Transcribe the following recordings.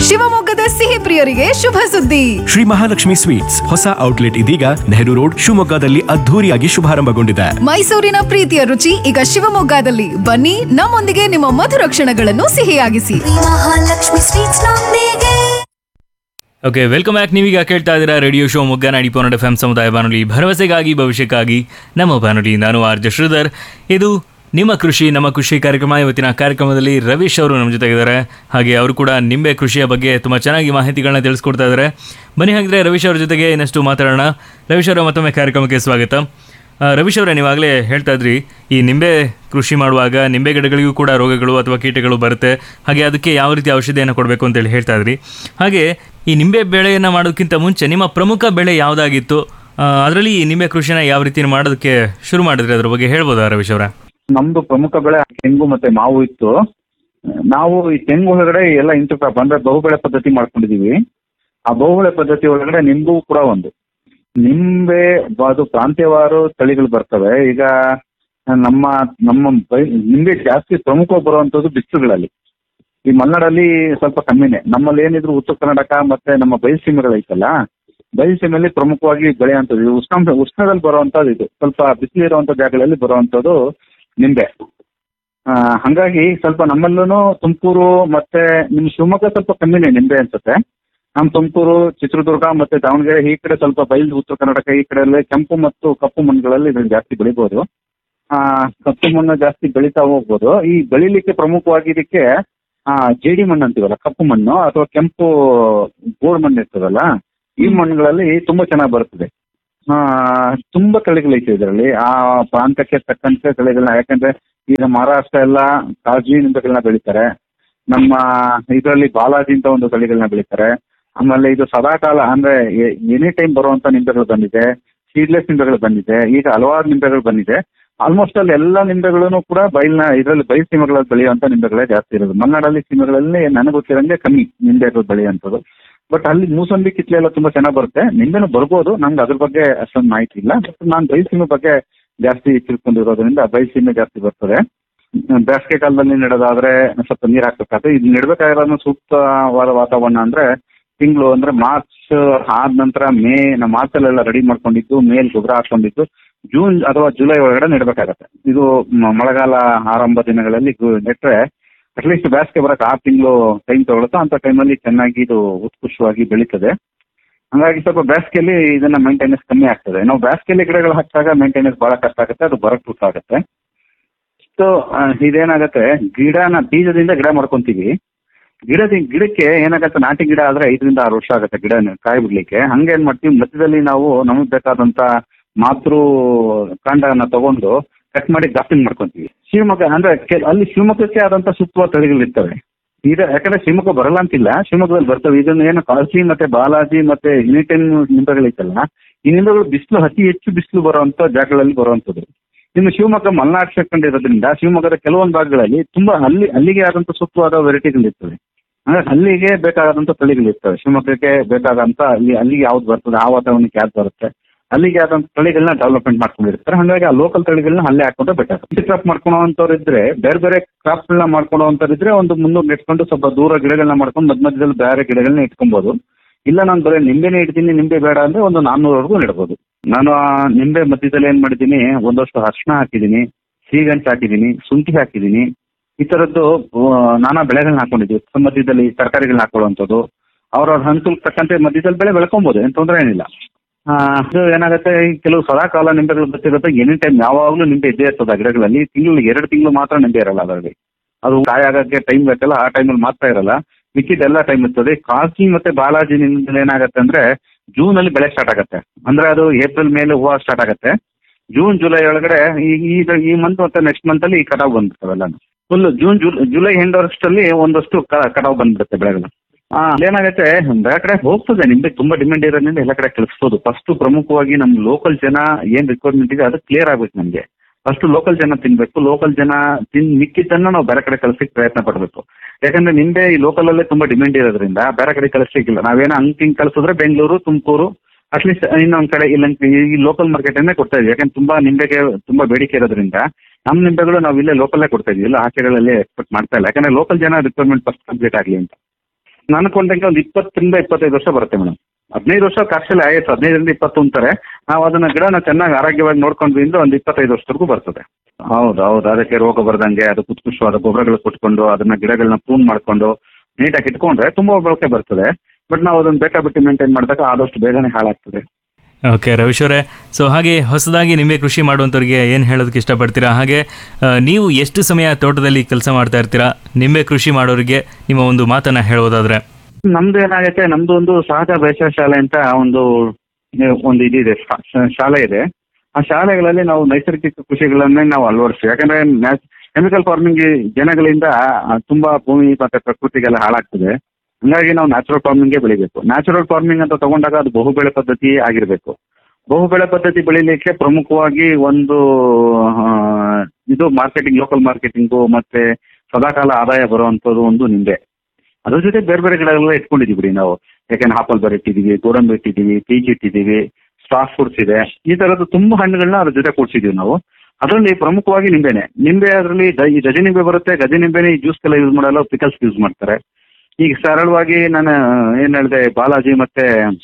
ಶಿವಮೊಗ್ಗದ ಸಿಹಿ ಪ್ರಿಯರಿಗೆ ಶುಭ ಸುದ್ದಿ ಶ್ರೀ ಮಹಾಲಕ್ಷ್ಮಿ ಸ್ವೀಟ್ಸ್ ಹೊಸ ಔಟ್ಲೆಟ್ ಇದೀಗ ನೆಹರು ರೋಡ್ ಶಿವಮೊಗ್ಗದಲ್ಲಿ ಅದ್ಧೂರಿಯಾಗಿ ಶುಭಾರಂಭಗೊಂಡಿದೆ ಮೈಸೂರಿನ ಪ್ರೀತಿಯ ರುಚಿ ಈಗ ಶಿವಮೊಗ್ಗದಲ್ಲಿ ಬನ್ನಿ ನಮ್ಮೊಂದಿಗೆ ನಿಮ್ಮ ಮಧುರ ಕ್ಷಣಗಳನ್ನು ಸಿಹಿಯಾಗಿಸಿ ಮಹಾಲಕ್ಷ್ಮಿ ಸ್ವೀಟ್ಸ್ ನೊಂದಿಗೆ ಓಕೆ ವೆಲ್ಕಮ್ ಬ್ಯಾಕ್ ನೀವೀಗ ಕೇಳ್ತಾ ಇದ್ದೀರಾ ರೇಡಿಯೋ ಶೋ ಮುಗ್ಗ ನಾಡಿ ಪೋನಡ್ ಎಫ್ ಎಂ ಸಮುದಾಯ ಬಾನುಲಿ ಭರವಸೆಗಾಗಿ ಭವಿಷ್ಯಕ್ಕಾಗಿ ನಮ್ಮ ಬಾನುಲಿ ನಾನು ಆರ್ ಜೆ ಶ್ರೀಧರ್ ಇದು ನಿಮ್ಮ ಕೃಷಿ ನಮ್ಮ ಕೃಷಿ ಕಾರ್ಯಕ್ರಮ ಇವತ್ತಿನ ಕಾರ್ಯಕ್ರಮದಲ್ಲಿ ರವೀಶ್ ಅವರು ನಮ್ಮ ಜೊತೆ ಇದ್ದಾರೆ ಹಾಗೆ ಅವರು ಕೂಡ ನಿಂಬೆ ಕೃಷಿಯ ಬಗ್ಗೆ ತುಂಬ ಚೆನ್ನಾಗಿ ಮಾಹಿತಿಗಳನ್ನ ತಿಳಿಸ್ಕೊಡ್ತಾ ಇದ್ದಾರೆ ಬನ್ನಿ ಹಾಗಿದ್ರೆ ರವೀಶ್ ಅವ್ರ ಜೊತೆಗೆ ಇನ್ನಷ್ಟು ಮಾತಾಡೋಣ ರವೀಶ್ ಅವರ ಮತ್ತೊಮ್ಮೆ ಕಾರ್ಯಕ್ರಮಕ್ಕೆ ಸ್ವಾಗತ ಆ, ರವೀಶ್ ಅವರೇ ನೀವಾಗಲೇ ಹೇಳ್ತಾ ಇದ್ರಿ ಈ ನಿಂಬೆ ಕೃಷಿ ಮಾಡುವಾಗ ನಿಂಬೆ ಗಿಡಗಳಿಗೂ ಕೂಡ ರೋಗಗಳು ಅಥವಾ ಕೀಟಗಳು ಬರುತ್ತೆ ಹಾಗೆ ಅದಕ್ಕೆ ಯಾವ ರೀತಿ ಔಷಧಿಯನ್ನು ಕೊಡಬೇಕು ಅಂತೇಳಿ ಹೇಳ್ತಾ ಇದ್ರಿ ಹಾಗೆ ಈ ನಿಂಬೆ ಬೆಳೆಯನ್ನು ಮಾಡೋದಕ್ಕಿಂತ ಮುಂಚೆ ನಿಮ್ಮ ಪ್ರಮುಖ ಬೆಳೆ ಯಾವುದಾಗಿತ್ತು ಅದರಲ್ಲಿ ಈ ನಿಂಬೆ ಕೃಷಿನ ಯಾವ ರೀತಿ ಮಾಡೋದಕ್ಕೆ ಶುರು ಮಾಡಿದ್ರಿ ಅದ್ರ ಬಗ್ಗೆ ಹೇಳ್ಬೋದಾ ರವೀಶ್ ಅವರ ನಮ್ದು ಪ್ರಮುಖ ಬೆಳೆ ತೆಂಗು ಮತ್ತೆ ಮಾವು ಇತ್ತು ನಾವು ಈ ತೆಂಗು ಒಳಗಡೆ ಎಲ್ಲ ಇಂಟು ಕ್ರಾಪ್ ಅಂದ್ರೆ ಬಹುಬೆಳೆ ಪದ್ಧತಿ ಮಾಡ್ಕೊಂಡಿದೀವಿ ಆ ಬಹುಬೆಳೆ ಪದ್ಧತಿ ಒಳಗಡೆ ನಿಂಬು ಕೂಡ ಒಂದು ನಿಂಬೆ ಬ- ಅದು ಪ್ರಾಂತ್ಯವಾರು ತಳಿಗಳು ಬರ್ತವೆ ಈಗ ನಮ್ಮ ನಮ್ಮ ಬೈ- ನಿಂಬೆ ಜಾಸ್ತಿ ಪ್ರಮುಖವಾಗಿ ಬರುವಂತದ್ದು ಬಿಸಿಲುಗಳಲ್ಲಿ ಈ ಮಲೆನಾಡಲ್ಲಿ ಸ್ವಲ್ಪ ಕಮ್ಮಿನೇ ನಮ್ಮಲ್ಲಿ ಏನಿದ್ರು ಉತ್ತರ ಕರ್ನಾಟಕ ಮತ್ತೆ ನಮ್ಮ ಬಯಲುಸೀಮೆಗಳೈತಲ್ಲ ಬಯಲುಸೀಮೆಯಲ್ಲಿ ಪ್ರಮುಖವಾಗಿ ಬೆಳೆಯುವಂಥದ್ದು ಇದು ಉಷ್ಣಾಂಶ ಉಷ್ಣದಲ್ಲಿ ಬರುವಂಥದ್ದು ಇದು ಸ್ವಲ್ಪ ಬಿಸಿಲಿರುವಂಥ ಜಾಗಗಳಲ್ಲಿ ಬರುವಂಥದ್ದು ನಿಂಬೆ ಆ, ಹಂಗಾಗಿ ಸ್ವಲ್ಪ ನಮ್ಮಲ್ಲೂ ತುಮಕೂರು ಮತ್ತೆ ನಿಮ್ಮ ಶಿವಮೊಗ್ಗ ಸ್ವಲ್ಪ ಕಮ್ಮಿನೇ ನಿಂಬೆ ಅನ್ಸುತ್ತೆ ನಮ್ಮ ತುಮಕೂರು ಚಿತ್ರದುರ್ಗ ಮತ್ತೆ ದಾವಣಗೆರೆ ಈ ಕಡೆ ಸ್ವಲ್ಪ ಬಯಲು ಉತ್ತರ ಕರ್ನಾಟಕ ಈ ಕಡೆ ಎಲ್ಲ ಕೆಂಪು ಮತ್ತು ಕಪ್ಪು ಮಣ್ಣುಗಳಲ್ಲಿ ಇದನ್ನ ಜಾಸ್ತಿ ಬೆಳಿಬೋದು ಆ, ಕಪ್ಪು ಮಣ್ಣು ಜಾಸ್ತಿ ಬೆಳೀತಾ ಹೋಗ್ಬೋದು ಈ ಬೆಳಿಲಿಕ್ಕೆ ಪ್ರಮುಖವಾಗಿ ಇದಕ್ಕೆ ಆ, ಜೇಡಿ ಮಣ್ಣು ಅಂತೀವಲ್ಲ ಕಪ್ಪು ಮಣ್ಣು ಅಥವಾ ಕೆಂಪು ಗೋಡ್ ಮಣ್ಣು ಇರ್ತದಲ್ಲ ಈ ಮಣ್ಣುಗಳಲ್ಲಿ ತುಂಬಾ ಚೆನ್ನಾಗಿ ಬರ್ತದೆ ಆ, ತುಂಬಾ ತಳಿಗಳೈತೆ ಇದರಲ್ಲಿ ಆ ಪ್ರಾಂತಕ್ಕೆ ತಕ್ಕಂತೆ ತಳಿಗಳನ್ನ ಯಾಕಂದ್ರೆ ಈಗ ಮಹಾರಾಷ್ಟ್ರ ಎಲ್ಲ ಕಾಜಿ ನಿಂಬೆಗಳನ್ನ ಬೆಳಿತಾರೆ ನಮ್ಮ ಇದರಲ್ಲಿ ಬಾಲಾಜಿ ಅಂತ ಒಂದು ತಳಿಗಳನ್ನ ಬೆಳಿತಾರೆ ಆಮೇಲೆ ಇದು ಸದಾಕಾಲ ಅಂದ್ರೆ ಎನಿ ಟೈಮ್ ಬರುವಂತ ನಿಂಬೆಗಳು ಬಂದಿದೆ ಸೀಡ್ಲೆಸ್ ನಿಂಬೆಗಳು ಬಂದಿದೆ ಈಗ ಹಲವಾರು ನಿಂಬೆಗಳು ಬಂದಿದೆ ಆಲ್ಮೋಸ್ಟ್ ಅಲ್ಲಿ ಎಲ್ಲ ನಿಂಬೆಗಳನ್ನು ಕೂಡ ಬಯಲ್ನ ಇದರಲ್ಲಿ ಬಯಲು ಸೀಮೆಗಳಲ್ಲಿ ಬೆಳೆಯುವಂತ ನಿಂಬೆಗಳೇ ಜಾಸ್ತಿ ಇರೋದು ಮಲೆನಾಡಲ್ಲಿ ಸೀಮೆಗಳಲ್ಲಿ ನನಗೆ ಗೊತ್ತಿರಂಗೆ ಕಮ್ಮಿ ನಿಂಬೆಗಳು ಬೆಳೆಯುವಂಥದ್ದು ಬಟ್ ಅಲ್ಲಿ ಮೂಸಂಬಿ ಕಿತ್ಲೆ ಎಲ್ಲ ತುಂಬಾ ಚೆನ್ನಾಗಿ ಬರುತ್ತೆ ನಿಂಬೆನೂ ಬರ್ಬೋದು ನಮ್ಗೆ ಅದ್ರ ಬಗ್ಗೆ ಅಷ್ಟೊಂದು ಮಾಹಿತಿ ಇಲ್ಲ ಬಟ್ ನಾನು ಬಯಲುಸೀಮೆ ಬಗ್ಗೆ ಜಾಸ್ತಿ ತಿಳ್ಕೊಂಡಿರೋದ್ರಿಂದ ಬಯಲುಸೀಮೆ ಜಾಸ್ತಿ ಬರ್ತದೆ ಹ್ಮ್, ಬೇಸಿಗೆ ಕಾಲದಲ್ಲಿ ನೆಡೋದಾದ್ರೆ ಸ್ವಲ್ಪ ನೀರು ಹಾಕ್ಬೇಕಾಗುತ್ತೆ ಇದು ನೆಡಬೇಕಾಗಿರೋ ಸೂಕ್ತವಾದ ವಾತಾವರಣ ಅಂದ್ರೆ ತಿಂಗಳು ಅಂದ್ರೆ ಮಾರ್ಚ್ ಆದ ನಂತರ ಮೇ ನಮ್ಮ ಮಾರ್ಚಲ್ಲೆಲ್ಲ ರೆಡಿ ಮಾಡ್ಕೊಂಡಿದ್ದು ಮೇಲ್ ಗೊಬ್ಬರ ಹಾಕೊಂಡಿದ್ದು ಜೂನ್ ಅಥವಾ ಜುಲೈ ಒಳಗಡೆ ನೆಡಬೇಕಾಗತ್ತೆ ಇದು ಮ- ಮಳೆಗಾಲ ಆರಂಭ ದಿನಗಳಲ್ಲಿ ಗು- ನೆಟ್ರೆ ಅಟ್ಲೀಸ್ಟ್ ಬೇಸಿಗೆ ಬರಕ್ಕೆ ಆರು ತಿಂಗಳು ಟೈಮ್ ತಗೊಳುತ್ತೋ ಅಂತ ಟೈಮಲ್ಲಿ ಚೆನ್ನಾಗಿ ಇದು ಉತ್ಕೃಷ್ಟವಾಗಿ ಬೆಳೀತದೆ ಹಂಗಾಗಿ ಸ್ವಲ್ಪ ಬೇಸಿಗೆಯಲ್ಲಿ ಇದನ್ನ ಮೇಂಟೆನೆನ್ಸ್ ಕಮ್ಮಿ ಆಗ್ತದೆ ನಾವು ಬೇಸಿಗೆಯಲ್ಲಿ ಗಿಡಗಳು ಹಾಕಿದಾಗ ಮೇಂಟೆನೆನ್ಸ್ ಬಹಳ ಕಷ್ಟ ಆಗುತ್ತೆ ಅದು ಬರಕ್ಕೆ ಆಗುತ್ತೆ ಸೊ ಇದೇನಾಗತ್ತೆ ಗಿಡನ ಬೀಜದಿಂದ ಗಿಡ ಮಾಡ್ಕೊಂತೀವಿ ಗಿಡದ ಗಿಡಕ್ಕೆ ಏನಾಗತ್ತೆ ನಾಟಿ ಗಿಡ ಆದ್ರೆ ಐದರಿಂದ ಆರು ವರ್ಷ ಆಗುತ್ತೆ ಗಿಡ ಕಾಯಿ ಬಿಡ್ಲಿಕ್ಕೆ ಹಂಗೆ ಏನ್ ಮಾಡ್ತೀವಿ ಮಧ್ಯದಲ್ಲಿ ನಾವು ನಮಗೆ ಬೇಕಾದಂತ ಮಾತೃ ಕಾಂಡನ ತಗೊಂಡು ಕಟ್ ಮಾಡಿ ಗ್ರಾಫ್ಟಿಂಗ್ ಮಾಡ್ಕೊಂತೀವಿ ಶಿವಮೊಗ್ಗ ಅಂದ್ರೆ ಕೆ- ಅಲ್ಲಿ ಶಿವಮೊಗ್ಗಕ್ಕೆ ಆದಂತ ಸೂಕ್ತವಾದ ತಳಿಗಳು ಇರ್ತವೆ ಈಗ ಯಾಕಂದ್ರೆ ಶಿವಮೊಗ್ಗ ಬರಲ್ಲ ಅಂತಿಲ್ಲ ಶಿವಮೊಗ್ಗದಲ್ಲಿ ಬರ್ತವೆ ಇದನ್ನ ಏನು ಕಾಳಜಿ ಮತ್ತೆ ಬಾಲಾಜಿ ಮತ್ತೆ ಯುನಿಟೆನ್ ನಿಂಬೆಗಳೈತಲ್ಲ ಈ ನಿಂಬೆಗಳು ಬಿಸಿಲು ಅತಿ ಹೆಚ್ಚು ಬಿಸಿಲು ಬರುವಂತ ಜಾಗಗಳಲ್ಲಿ ಬರುವಂತದ್ದು ಇನ್ನು ಶಿವಮೊಗ್ಗ ಮಲೆನಾಡು ಸೇರ್ಕೊಂಡಿರೋದ್ರಿಂದ ಶಿವಮೊಗ್ಗದ ಕೆಲವೊಂದು ಭಾಗಗಳಲ್ಲಿ ತುಂಬಾ ಅಲ್ಲಿ ಅಲ್ಲಿಗೆ ಆದಂತ ಸೂಕ್ತವಾದ ವೆರೈಟಿಗಳಿರ್ತವೆ ಅಂದ್ರೆ ಅಲ್ಲಿಗೆ ಬೇಕಾದಂತ ತಳಿಗಳಿರ್ತವೆ ಶಿವಮೊಗ್ಗಕ್ಕೆ ಬೇಕಾದಂತ ಅಲ್ಲಿ ಅಲ್ಲಿಗೆ ಯಾವ್ದು ಬರ್ತದೆ ಆ ವಾತಾವರಣಕ್ಕೆ ಯಾವ್ದು ಬರುತ್ತೆ ಅಲ್ಲಿಗೆ ಆದಂತ ತಳಿಗಳನ್ನ ಡೆವಲಪ್ಮೆಂಟ್ ಮಾಡ್ಕೊಂಡಿರ್ತಾರೆ ಹಾಗಾಗಿ ಆ ಲೋಕಲ್ ತಳಿಗಳನ್ನ ಅಲ್ಲೇ ಹಾಕೊಂಡ್ರೆ ಬೆಟರ್ ಕ್ರಾಪ್ ಮಾಡ್ಕೊಳೋವಂಥವ್ರು ಇದ್ರೆ ಬೇರೆ ಬೇರೆ ಕ್ರಾಪ್ಗಳನ್ನ ಮಾಡ್ಕೊಳೋವಂಥವ್ರು ಇದ್ರೆ ಒಂದು ಮುನ್ನೂರು ನೆಟ್ಕೊಂಡು ಸ್ವಲ್ಪ ದೂರ ಗಿಡಗಳನ್ನ ಮಾಡ್ಕೊಂಡು ಮಧ್ಯ ಮಧ್ಯದಲ್ಲಿ ಬೇರೆ ಗಿಡಗಳನ್ನ ಇಟ್ಕೊಬೋದು ಇಲ್ಲ ನಾನು ಬರೀ ನಿಂಬೆನೇ ಇಡ್ತೀನಿ ನಿಂಬೆ ಬೇಡ ಅಂದ್ರೆ ಒಂದು ನಾನ್ನೂರವರೆಗೂ ನೆಡ್ಬೋದು ನಾನು ಆ ನಿಂಬೆ ಮಧ್ಯದಲ್ಲಿ ಏನ್ ಮಾಡಿದ್ದೀನಿ ಒಂದಷ್ಟು ಅರ್ಶಿನ ಹಾಕಿದ್ದೀನಿ ಸೀಗಂಟ್ ಹಾಕಿದ್ದೀನಿ ಶುಂಠಿ ಹಾಕಿದ್ದೀನಿ ಈ ಥರದ್ದು ಆ, ನಾನಾ ಬೆಳೆಗಳನ್ನ ಹಾಕೊಂಡಿದ್ದೀವಿ ಮಧ್ಯದಲ್ಲಿ ತರಕಾರಿಗಳನ್ನ ಹಾಕೊಳ್ಳುವಂಥದ್ದು ಅವ್ರವ್ರ ಅನುಕೂಲಕ್ಕೆ ತಕ್ಕಂತೆ ಮಧ್ಯದಲ್ಲಿ ಬೆಳೆ ಬೆಳ್ಕೊಬೋದು ಏನು ತೊಂದರೆ ಏನಿಲ್ಲ ಆ, ಅದು ಏನಾಗುತ್ತೆ ಈ ಕೆಲವು ಸದಾಕಾಲ ನಿಂಬೆಗಳು ಬರ್ತಿರುತ್ತೆ ಎನಿ ಟೈಮ್ ಯಾವಾಗಲೂ ನಿಂಬೆ ಇದ್ದೇ ಇರ್ತದೆ ಆ ಗಿಡಗಳಲ್ಲಿ ತಿಂಗಳು ಎರಡು ತಿಂಗಳು ಮಾತ್ರ ನಿಂಬೆ ಇರಲ್ಲ ಅದರಲ್ಲಿ ಅದು ಕಾಯಿ ಆಗಕ್ಕೆ ಟೈಮ್ ಬೇಕಲ್ಲ ಆ ಟೈಮಲ್ಲಿ ಮಾತ್ರ ಇರಲ್ಲ ಮಿಕ್ಕಿದ್ದೆಲ್ಲ ಟೈಮ್ ಇರ್ತದೆ ಕಾಫಿ ಮತ್ತೆ ಬಾಲಾಜಿ ನಿಂಬೆ ಏನಾಗುತ್ತೆ ಅಂದ್ರೆ ಜೂನ್ ಅಲ್ಲಿ ಬೆಳೆ ಸ್ಟಾರ್ಟ್ ಆಗುತ್ತೆ ಅಂದ್ರೆ ಅದು ಏಪ್ರಿಲ್ ಮೇಲೆ ಹೂವು ಸ್ಟಾರ್ಟ್ ಆಗುತ್ತೆ ಜೂನ್ ಜುಲೈ ಒಳಗಡೆ ಈ ಈ- ಈ ಮಂತ್ ಮತ್ತೆ ನೆಕ್ಸ್ಟ್ ಮಂತ್ ಅಲ್ಲಿ ಕಟಾವ್ ಬಂದ್ಬಿಡ್ತಾವೆಲ್ಲ full June July July end ವರ್ಷದಲ್ಲಿ ಒಂದಷ್ಟು ಕ- ಕಟಾವ್ ಬಂದ್ಬಿಡುತ್ತೆ ಬೆಳೆಗಳು ಆ, ಏನಾಗುತ್ತೆ ಬೇರೆ ಕಡೆ ಹೋಗ್ತದೆ ನಿಮ್ಗೆ ತುಂಬಾ ಡಿಮ್ಯಾಂಡ್ ಇರೋದ್ರಿಂದ ಎಲ್ಲ ಕಡೆ ಕಳಿಸ್ಬೋದು ಫಸ್ಟ್ ಪ್ರಮುಖವಾಗಿ ನಮ್ಮ ಲೋಕಲ್ ಜನ ಏನ್ ರಿಕ್ವೈರ್ಮೆಂಟ್ ಇದೆ ಅದು ಕ್ಲಿಯರ್ ಆಗ್ಬೇಕು ನಮಗೆ ಫಸ್ಟ್ ಲೋಕಲ್ ಜನ ತಿನ್ಬೇಕು ಲೋಕಲ್ ಜನ ತಿನ್ ಮಿಕ್ಕಿದ್ದನ್ನ ನಾವು ಬೇರೆ ಕಡೆ ಕಳ್ಸಕ್ಕೆ ಪ್ರಯತ್ನ ಪಡಬೇಕು ಯಾಕಂದ್ರೆ ನಿಂಬೆ ಈ ಲೋಕಲ್ ಅಲ್ಲೇ ತುಂಬಾ ಡಿಮ್ಯಾಂಡ್ ಇರೋದ್ರಿಂದ ಬೇರೆ ಕಡೆ ಕಳಿಸ್ಲಿಕ್ಕಿಲ್ಲ ನಾವೇನೋ ಹಂಗ್ ಹಿಂಗ್ ಕಳ್ಸಿದ್ರೆ ಬೆಂಗಳೂರು ತುಮಕೂರು ಅಟ್ಲೀಸ್ಟ್ ಇನ್ನೊಂದ್ ಕಡೆ ಇಲ್ಲ ಈ ಲೋಕಲ್ ಮಾರ್ಕೆಟ್ ಅನ್ನೇ ಕೊಡ್ತಾ ಇದೀವಿ ಯಾಕಂದ್ರೆ ತುಂಬಾ ನಿಂಬೆಗೆ ತುಂಬಾ ಬೇಡಿಕೆ ಇರೋದ್ರಿಂದ ನಮ್ಮ ನಿಂಬೆಗಳು ನಾವು ಇಲ್ಲೇ ಲೋಕಲ್ಲೇ ಕೊಡ್ತಾ ಇದೀವಿ ಇಲ್ಲ ಆಚೆಗಳಲ್ಲಿ ಎಕ್ಸ್ಪೆಕ್ಟ್ ಮಾಡ್ತಾ ಇಲ್ಲ ಯಾಕಂದ್ರೆ ಲೋಕಲ್ ಜನ ರಿಕ್ವೈರ್ಮೆಂಟ್ ಫಸ್ಟ್ ಕಂಪ್ಲೀಟ್ ಆಗಲಿ ಅಂತ ನಾನು ಕೊಂಡಂಗೆ ಒಂದು ಇಪ್ಪತ್ತರಿಂದ ಇಪ್ಪತ್ತೈದು ವರ್ಷ ಬರುತ್ತೆ ಮೇಡಮ್ ಹದಿನೈದು ವರ್ಷ ಕಾಕ್ಸಲ್ಲಿ ಆಯ್ತು ಹದಿನೈದರಿಂದ ಇಪ್ಪತ್ತು ಅಂತಾರೆ ನಾವು ಅದನ್ನ ಗಿಡನ ಚೆನ್ನಾಗಿ ಆರೋಗ್ಯವಾಗಿ ನೋಡ್ಕೊಂಡ್ವಿ ಅಂದ್ರೆ ಒಂದು ಇಪ್ಪತ್ತೈದು ವರ್ಷದವರೆಗೂ ಬರ್ತದೆ ಹೌದು ಹೌದು ಅದಕ್ಕೆ ರೋಗ ಬರ್ದಂಗೆ ಅದು ಕುತ್ಕುಷವಾದ ಗೊಬ್ಬರಗಳು ಕೊಟ್ಕೊಂಡು ಅದನ್ನ ಗಿಡಗಳನ್ನ ಪ್ರೂನ್ ಮಾಡ್ಕೊಂಡು ನೀಟಾಗಿ ಇಟ್ಕೊಂಡ್ರೆ ತುಂಬಾ ಬಳಕೆ ಬರ್ತದೆ ಬಟ್ ನಾವು ಅದನ್ನ ಬೇಕಾಬಿಟ್ಟು ಮೇಂಟೈನ್ ಮಾಡಿದಾಗ ಆದಷ್ಟು ಬೇಗನೆ ಹಾಳಾಗ್ತದೆ ಓಕೆ ರವೀಶ್ ಅವರೇ ಸೊ ಹಾಗೆ ಹೊಸದಾಗಿ ನಿಂಬೆ ಕೃಷಿ ಮಾಡುವಂಥವ್ರಿಗೆ ಏನು ಹೇಳೋದಕ್ಕೆ ಇಷ್ಟಪಡ್ತೀರಾ ಹಾಗೆ ಆ, ನೀವು ಎಷ್ಟು ಸಮಯ ತೋಟದಲ್ಲಿ ಕೆಲಸ ಮಾಡ್ತಾ ಇರ್ತೀರಾ ನಿಂಬೆ ಕೃಷಿ ಮಾಡೋರಿಗೆ ನಿಮ್ಮ ಒಂದು ಮಾತನ್ನು ಹೇಳೋದಾದ್ರೆ ನಮ್ದು ಏನಾಗುತ್ತೆ ನಮ್ದು ಒಂದು ಸಹಜ ಬೇಸಾಯ ಶಾಲೆ ಅಂತ ಒಂದು ಒಂದು ಇದಿದೆ ಶಾ- ಶಾ- ಶಾಲೆ ಇದೆ ಆ ಶಾಲೆಗಳಲ್ಲಿ ನಾವು ನೈಸರ್ಗಿಕ ಕೃಷಿಗಳನ್ನೇ ನಾವು ಅಳವಡಿಸ್ತೀವಿ ಯಾಕಂದ್ರೆ ಕೆಮಿಕಲ್ ಫಾರ್ಮಿಂಗ್ ಜನಗಳಿಂದ ಆ, ತುಂಬಾ ಭೂಮಿ ಮತ್ತೆ ಪ್ರಕೃತಿಗೆಲ್ಲ ಹಾಳಾಗ್ತದೆ ಹಂಗಾಗಿ ನಾವು ನ್ಯಾಚುರಲ್ ಫಾರ್ಮಿಂಗೇ ಬೆಳಿಬೇಕು ನ್ಯಾಚುರಲ್ ಫಾರ್ಮಿಂಗ್ ಅಂತ ತಗೊಂಡಾಗ ಅದು ಬಹುಬೆಳೆ ಪದ್ಧತಿ ಆಗಿರಬೇಕು ಬಹುಬೆಳೆ ಪದ್ಧತಿ ಬೆಳಿಲಿಕ್ಕೆ ಪ್ರಮುಖವಾಗಿ ಒಂದು ಆ, ಇದು ಮಾರ್ಕೆಟಿಂಗ್ ಲೋಕಲ್ ಮಾರ್ಕೆಟಿಂಗು ಮತ್ತೆ ಸದಾಕಾಲ ಆದಾಯ ಬರುವಂಥದ್ದು ಒಂದು ನಿಂಬೆ ಅದ್ರ ಜೊತೆ ಬೇರೆ ಬೇರೆ ಗಿಡಗಳೆಲ್ಲ ಇಟ್ಕೊಂಡಿದೀವಿ ಬಿಡಿ ನಾವು ಯಾಕಂದ್ರೆ ಆಪಲ್ ಬರ್ ಇಟ್ಟಿದೀವಿ ಗೋಡಂಬಿ ಇಟ್ಟಿದೀವಿ ಪೀಚ್ ಇಟ್ಟಿದೀವಿ ಸ್ಟಾರ್ ಫ್ರೂಟ್ಸ್ ಇದೆ ಈ ತರದ್ದು ತುಂಬಾ ಹಣ್ಣುಗಳನ್ನ ಅದ್ರ ಜೊತೆ ಕೂಡ್ಸಿದೀವಿ ನಾವು ಅದರಲ್ಲಿ ಪ್ರಮುಖವಾಗಿ ನಿಂಬೆನೆ ನಿಂಬೆ ಅದರಲ್ಲಿ ಈ ಗಜ ನಿಂಬೆ ಬರುತ್ತೆ ಗಜ ನಿಂಬೆನೆ ಈ ಜ್ಯೂಸ್ಗೆಲ್ಲ ಯೂಸ್ ಮಾಡಲ್ಲ ಪಿಕಲ್ಸ್ ಯೂಸ್ ಮಾಡ್ತಾರೆ ಈಗ ಸರಳವಾಗಿ ನಾನು ಏನ್ ಹೇಳಿದೆ ಬಾಲಾಜಿ ಮತ್ತೆ